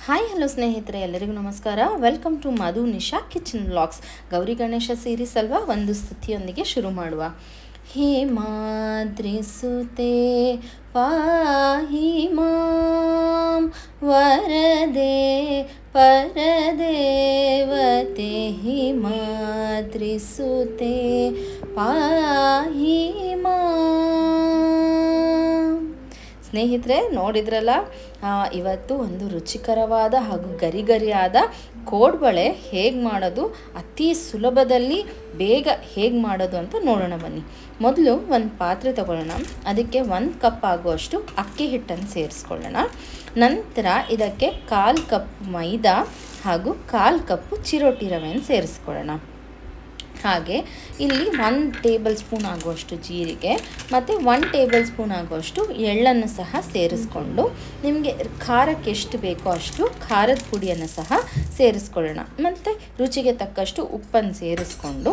hi hello ಸ್ನೇಹಿತರೆ ಎಲ್ಲರಿಗೂ ನಮಸ್ಕಾರ welcome to Madhu Nisha kitchen vlogs Gowri Ganesha series ಅಲ್ವಾ ಒಂದು ಸ್ತುತಿಯೊಂದಿಗೆ ಶುರು ಮಾಡುವ ಹೇಮಾದ್ರಿಸುತೆ ಪಾಹಿ ಮಾಂ ವರದೆ ಪರದೇವತೆ ಹಿಮಾದ್ರಿಸುತೆ ಪಾಹಿ ಮಾಂ ಸ್ನೇಹಿತರೆ ನೋಡಿದ್ರಲ್ಲ ಆ, ಇವತ್ತು ಒಂದು ರುಚಿಕರವಾದ ಹಾಗೂ ಗರಿಗರಿಯಾದ ಕೋಡ್ಬಳೆ ಹೇಗೆ ಮಾಡೋದು ಅತಿ ಸುಲಭದಲ್ಲಿ ಬೇಗ ಹೇಗೆ ಮಾಡೋದು ಅಂತ ನೋಡೋಣ ಬನ್ನಿ ಮೊದಲು ಒಂದು ಪಾತ್ರೆ ತಗೊಳ್ಳೋಣ ಅದಕ್ಕೆ ಒಂದು ಕಪ್ ಆಗುವಷ್ಟು ಅಕ್ಕಿ ಹಿಟ್ಟನ್ನು ಸೇರಿಸ್ಕೊಳ್ಳೋಣ ನಂತರ ಇದಕ್ಕೆ ಕಾಲು ಕಪ್ ಮೈದಾ ಹಾಗೂ ಕಾಲು ಕಪ್ಪು ಚಿರೋಟಿ ರವೆಯನ್ನು ಸೇರಿಸ್ಕೊಳ್ಳೋಣ ಹಾಗೆ ಇಲ್ಲಿ ಒನ್ ಟೇಬಲ್ ಸ್ಪೂನ್ ಆಗುವಷ್ಟು ಜೀರಿಗೆ ಮತ್ತು ಒನ್ ಟೇಬಲ್ ಸ್ಪೂನ್ ಆಗುವಷ್ಟು ಎಳ್ಳನ್ನು ಸಹ ಸೇರಿಸ್ಕೊಂಡು ನಿಮಗೆ ಖಾರಕ್ಕೆ ಎಷ್ಟು ಬೇಕೋ ಅಷ್ಟು ಖಾರದ ಪುಡಿಯನ್ನು ಸಹ ಸೇರಿಸ್ಕೊಳ್ಳೋಣ ಮತ್ತು ರುಚಿಗೆ ತಕ್ಕಷ್ಟು ಉಪ್ಪನ್ನು ಸೇರಿಸ್ಕೊಂಡು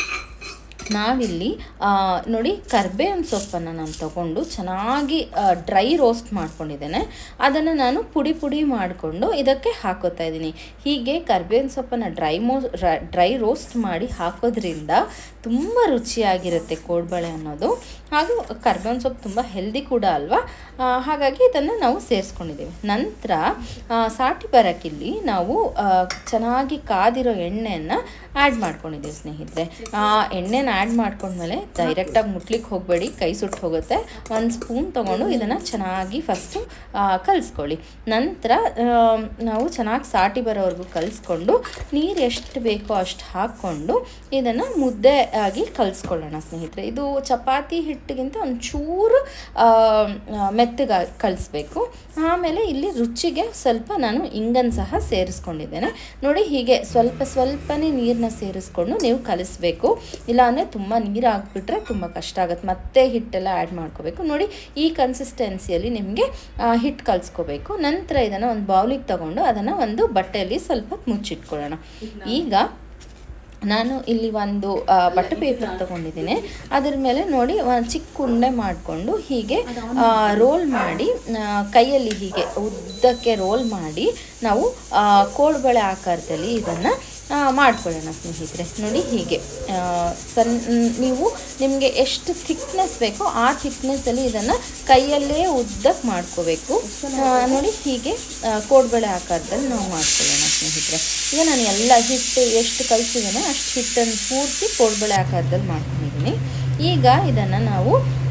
ನಾವಿಲ್ಲಿ ಆ, ನೋಡಿ ಕರ್ಬೇವಿನ ಸೊಪ್ಪನ್ನು ನಾನು ತಗೊಂಡು ಚೆನ್ನಾಗಿ ಡ್ರೈ ರೋಸ್ಟ್ ಮಾಡ್ಕೊಂಡಿದ್ದೇನೆ ಅದನ್ನು ನಾನು ಪುಡಿ ಪುಡಿ ಮಾಡಿಕೊಂಡು ಇದಕ್ಕೆ ಹಾಕೋತಾ ಇದ್ದೀನಿ ಹೀಗೆ ಕರ್ಬೇವಿನ ಸೊಪ್ಪನ್ನು ಡ್ರೈ ಮೋ ಡ್ರೈ ರೋಸ್ಟ್ ಮಾಡಿ ಹಾಕೋದ್ರಿಂದ ತುಂಬ ರುಚಿಯಾಗಿರುತ್ತೆ ಕೋಡ್ಬಳೆ ಅನ್ನೋದು ಹಾಗೂ ಕರ್ಬೇವಿನ ಸೊಪ್ಪು ತುಂಬ ಹೆಲ್ದಿ ಕೂಡ ಅಲ್ವಾ ಆ, ಹಾಗಾಗಿ ಇದನ್ನು ನಾವು ಸೇರಿಸ್ಕೊಂಡಿದ್ದೀವಿ ನಂತರ ಆ, ಸಾಟಿ ಬರೋಕ್ಕಿಲ್ಲಿ ನಾವು ಆ, ಚೆನ್ನಾಗಿ ಕಾದಿರೋ ಎಣ್ಣೆಯನ್ನು ಆ್ಯಡ್ ಮಾಡ್ಕೊಂಡಿದ್ದೀವಿ ಸ್ನೇಹಿತರೆ ಆ ಎಣ್ಣೆನ ಆ್ಯಡ್ ಮಾಡ್ಕೊಂಡ್ಮೇಲೆ ಡೈರೆಕ್ಟಾಗಿ ಮುಟ್ಲಿಕ್ಕೆ ಹೋಗಬೇಡಿ ಕೈ ಸುಟ್ಟು ಹೋಗುತ್ತೆ ಒಂದು ಸ್ಪೂನ್ ತೊಗೊಂಡು ಇದನ್ನು ಚೆನ್ನಾಗಿ ಫಸ್ಟು ಕಲಿಸ್ಕೊಳ್ಳಿ ನಂತರ ಆ, ನಾವು ಚೆನ್ನಾಗಿ ಸಾಟಿ ಬರೋವರೆಗೂ ಕಲಿಸ್ಕೊಂಡು ನೀರು ಎಷ್ಟು ಬೇಕೋ ಅಷ್ಟು ಹಾಕ್ಕೊಂಡು ಇದನ್ನು ಮುದ್ದೆ ಆಗಿ ಕಲಿಸ್ಕೊಳ್ಳೋಣ ಸ್ನೇಹಿತರೆ ಇದು ಚಪಾತಿ ಹಿಟ್ಟಿಗಿಂತ ಒಂಚೂರು ಮೆತ್ತಗೆ ಕಲಿಸ್ಬೇಕು ಆಮೇಲೆ ಇಲ್ಲಿ ರುಚಿಗೆ ಸ್ವಲ್ಪ ನಾನು ಇಂಗನ್ನು ಸಹ ಸೇರಿಸ್ಕೊಂಡಿದ್ದೇನೆ ನೋಡಿ ಹೀಗೆ ಸ್ವಲ್ಪ ಸ್ವಲ್ಪನೇ ನೀರನ್ನ ಸೇರಿಸ್ಕೊಂಡು ನೀವು ಕಲಿಸ್ಬೇಕು ಇಲ್ಲಾಂದರೆ ತುಂಬ ನೀರು ಹಾಕ್ಬಿಟ್ರೆ ತುಂಬ ಕಷ್ಟ ಆಗುತ್ತೆ ಮತ್ತೆ ಹಿಟ್ಟೆಲ್ಲ ಆ್ಯಡ್ ಮಾಡ್ಕೋಬೇಕು ನೋಡಿ ಈ ಕನ್ಸಿಸ್ಟೆನ್ಸಿಯಲ್ಲಿ ನಿಮಗೆ ಹಿಟ್ಟು ಕಲಿಸ್ಕೋಬೇಕು ನಂತರ ಇದನ್ನು ಒಂದು ಬೌಲಿಗೆ ತಗೊಂಡು ಅದನ್ನು ಒಂದು ಬಟ್ಟೆಯಲ್ಲಿ ಸ್ವಲ್ಪ ಹೊತ್ತು ಮುಚ್ಚಿಟ್ಕೊಳ್ಳೋಣ ಈಗ ನಾನು ಇಲ್ಲಿ ಒಂದು ಆ, ಬಟ್ಟೆ ಪೇಪರ್ ತಗೊಂಡಿದ್ದೀನಿ ಅದ್ರ ಮೇಲೆ ನೋಡಿ ಒಂದು ಚಿಕ್ಕ ಉಂಡೆ ಮಾಡಿಕೊಂಡು ಹೀಗೆ ರೋಲ್ ಮಾಡಿ ಆ, ಕೈಯಲ್ಲಿ ಹೀಗೆ ಉದ್ದಕ್ಕೆ ರೋಲ್ ಮಾಡಿ ನಾವು ಆ, ಕೋಡ್ಬಳೆ ಆಕಾರದಲ್ಲಿ ಇದನ್ನು ಮಾಡ್ಕೊಳ್ಳೋಣ ಸ್ನೇಹಿತರೆ ನೋಡಿ ಹೀಗೆ ಆ, ಸಣ್ಣ ನೀವು ನಿಮಗೆ ಎಷ್ಟು ಥಿಕ್ನೆಸ್ ಬೇಕೋ ಆ ಥಿಕ್ನೆಸ್ಸಲ್ಲಿ ಇದನ್ನು ಕೈಯಲ್ಲೇ ಉದ್ದಕ್ಕೆ ಮಾಡ್ಕೋಬೇಕು ಆ, ನೋಡಿ ಹೀಗೆ ಆ, ಕೋಡ್ಬಳೆ ಆಕಾರದಲ್ಲಿ ನಾವು ಮಾಡ್ಕೊಳ್ಳೋಣ ಸ್ನೇಹಿತರೆ ಈಗ ನಾನು ಎಲ್ಲ ಹಿಟ್ಟು ಎಷ್ಟು ಕಲಿಸಿದ್ದೇನೆ ಅಷ್ಟು ಹಿಟ್ಟನ್ನು ಪೂರ್ತಿ ಕೋಡ್ಬಳೆ ಆಕಾರದಲ್ಲಿ ಮಾಡ್ಕೊಂಡಿದ್ದೀನಿ ಈಗ ಇದನ್ನು ನಾವು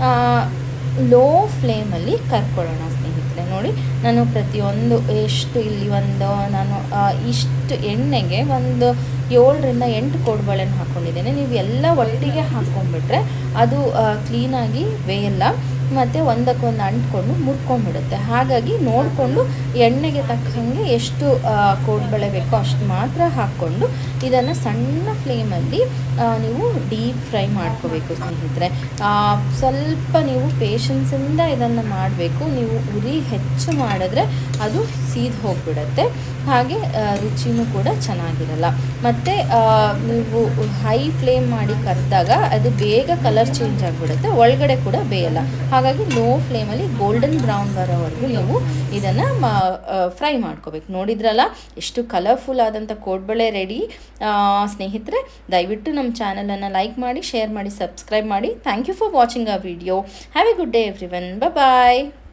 ಲೋ ಫ್ಲೇಮಲ್ಲಿ ಕರ್ಕೊಳ್ಳೋಣ ಸ್ನೇಹಿತರೆ ನೋಡಿ ನಾನು ಪ್ರತಿಯೊಂದು ಎಷ್ಟು ಇಲ್ಲಿ ಒಂದು ನಾನು ಆ, ಇಷ್ಟು ಎಣ್ಣೆಗೆ ಒಂದು ಏಳರಿಂದ ಎಂಟು ಕೋಡ್ಬಳೆನ ಹಾಕ್ಕೊಂಡಿದ್ದೇನೆ ನೀವು ಎಲ್ಲ ಒಟ್ಟಿಗೆ ಹಾಕ್ಕೊಂಡ್ಬಿಟ್ರೆ ಅದು ಕ್ಲೀನಾಗಿ ಬೇಯಲ್ಲ ಮತ್ತು ಒಂದಕ್ಕೊಂದು ಅಂಟ್ಕೊಂಡು ಮುರ್ಕೊಂಡ್ಬಿಡುತ್ತೆ ಹಾಗಾಗಿ ನೋಡಿಕೊಂಡು ಎಣ್ಣೆಗೆ ತಕ್ಕಂಗೆ ಎಷ್ಟು ಆ, ಕೋಡ್ಬಳೆ ಬೇಕೋ ಅಷ್ಟು ಮಾತ್ರ ಹಾಕ್ಕೊಂಡು ಇದನ್ನು ಸಣ್ಣ ಫ್ಲೇಮಲ್ಲಿ ಆ, ನೀವು ಡೀಪ್ ಫ್ರೈ ಮಾಡ್ಕೋಬೇಕು ಸ್ನೇಹಿತರೆ ಆ, ಸ್ವಲ್ಪ ನೀವು ಪೇಷನ್ಸಿಂದ ಇದನ್ನು ಮಾಡಬೇಕು ನೀವು ಉರಿ ಹೆಚ್ಚು ಮಾಡಿದ್ರೆ ಅದು ಸೀದ್ ಹೋಗಿಬಿಡುತ್ತೆ ಹಾಗೆ ಆ, ರುಚಿನೂ ಕೂಡ ಚೆನ್ನಾಗಿರಲ್ಲ ಮತ್ತು ನೀವು ಹೈ ಫ್ಲೇಮ್ ಮಾಡಿ ಕರೆದಾಗ ಅದು ಬೇಗ ಕಲರ್ ಚೇಂಜ್ ಆಗಿಬಿಡುತ್ತೆ ಒಳಗಡೆ ಕೂಡ ಬೇಯಲ್ಲ ಹಾಗಾಗಿ ಲೋ ಫ್ಲೇಮಲ್ಲಿ ಗೋಲ್ಡನ್ ಬ್ರೌನ್ ಬರೋವರೆಗೂ ನೀವು ಇದನ್ನು ಫ್ರೈ ಮಾಡ್ಕೋಬೇಕು ನೋಡಿದ್ರಲ್ಲ ಎಷ್ಟು ಕಲರ್ಫುಲ್ ಆದಂಥ ಕೋಡ್ಬಳೆ ರೆಡಿ ಸ್ನೇಹಿತರೆ ದಯವಿಟ್ಟು ನಮ್ಮ ಚಾನಲನ್ನು ಲೈಕ್ ಮಾಡಿ ಶೇರ್ ಮಾಡಿ ಸಬ್ಸ್ಕ್ರೈಬ್ ಮಾಡಿ thank you for watching a video have a good day everyone bye